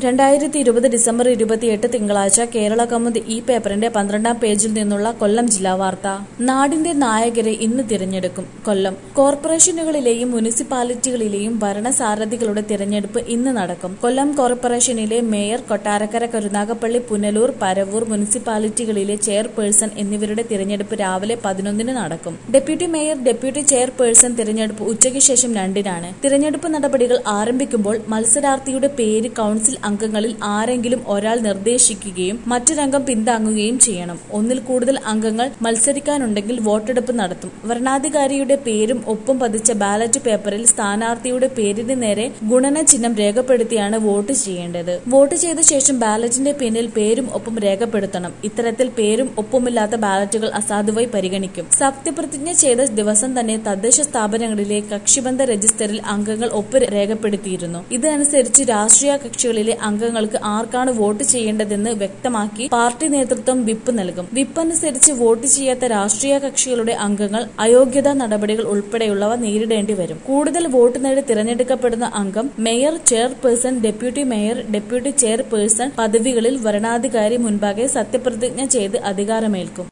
രണ്ടായിരത്തി ഇരുപത് ഡിസംബർ ഇരുപത്തിയെട്ട് തിങ്കളാഴ്ച കേരള കൗമുദി ഈ പേപ്പറിന്റെ പന്ത്രണ്ടാം പേജിൽ നിന്നുള്ള കൊല്ലം ജില്ലാ വാർത്ത നാടിന്റെ നായകരെ ഇന്ന് തിരഞ്ഞെടുക്കും കൊല്ലം കോർപ്പറേഷനുകളിലെയും മുനിസിപ്പാലിറ്റികളിലെയും ഭരണസാരഥികളുടെ തിരഞ്ഞെടുപ്പ് ഇന്ന് നടക്കും കൊല്ലം കോർപ്പറേഷനിലെ മേയർ കൊട്ടാരക്കര കരുനാഗപ്പള്ളി പുനലൂർ പരവൂർ മുനിസിപ്പാലിറ്റികളിലെ ചെയർപേഴ്സൺ എന്നിവരുടെ തിരഞ്ഞെടുപ്പ് രാവിലെ പതിനൊന്നിന് നടക്കും ഡെപ്യൂട്ടി മേയർ ഡെപ്യൂട്ടി ചെയർപേഴ്സൺ തിരഞ്ഞെടുപ്പ് ഉച്ചയ്ക്ക് ശേഷം രണ്ടിനാണ് തിരഞ്ഞെടുപ്പ് നടപടികൾ ആരംഭിക്കുമ്പോൾ മത്സരാർത്ഥിയുടെ പേര് കൌൺസിൽ അംഗങ്ങളിൽ ആരെങ്കിലും ഒരാൾ നിർദ്ദേശിക്കുകയും മറ്റൊരംഗം പിന്താങ്ങുകയും ചെയ്യണം ഒന്നിൽ കൂടുതൽ അംഗങ്ങൾ മത്സരിക്കാനുണ്ടെങ്കിൽ വോട്ടെടുപ്പ് നടത്തും വരണാധികാരിയുടെ പേരും ഒപ്പും പതിച്ച ബാലറ്റ് പേപ്പറിൽ സ്ഥാനാർത്ഥിയുടെ പേരിന് നേരെ ഗുണന ചിഹ്നം രേഖപ്പെടുത്തിയാണ് വോട്ട് ചെയ്യേണ്ടത് വോട്ട് ചെയ്ത ശേഷം ബാലറ്റിന്റെ പിന്നിൽ പേരും ഒപ്പും രേഖപ്പെടുത്തണം ഇത്തരത്തിൽ പേരും ഒപ്പുമില്ലാത്ത ബാലറ്റുകൾ അസാധുവായി പരിഗണിക്കും സത്യപ്രതിജ്ഞ ചെയ്ത ദിവസം തന്നെ തദ്ദേശ സ്ഥാപനങ്ങളിലെ കക്ഷിബന്ധ രജിസ്റ്ററിൽ അംഗങ്ങൾ ഒപ്പ് രേഖപ്പെടുത്തിയിരുന്നു ഇതനുസരിച്ച് രാഷ്ട്രീയ കക്ഷികളിലെ അംഗങ്ങൾക്ക് ആർക്കാണ് വോട്ട് ചെയ്യേണ്ടതെന്ന് വ്യക്തമാക്കി പാർട്ടി നേതൃത്വം വിപ്പ് നൽകും വിപ്പ് അനുസരിച്ച് വോട്ട് ചെയ്യാത്ത രാഷ്ട്രീയ കക്ഷികളുടെ അംഗങ്ങൾ അയോഗ്യതാ നടപടികൾ ഉൾപ്പെടെയുള്ളവ നേരിടേണ്ടി വരും കൂടുതൽ വോട്ട് നേടി തിരഞ്ഞെടുക്കപ്പെടുന്ന അംഗം mayor chairperson deputy mayor deputy chairperson പദവികളിൽ വരണാധികാരി മുൻപാകെ സത്യപ്രതിജ്ഞ ചെയ്ത് അധികാരമേൽക്കും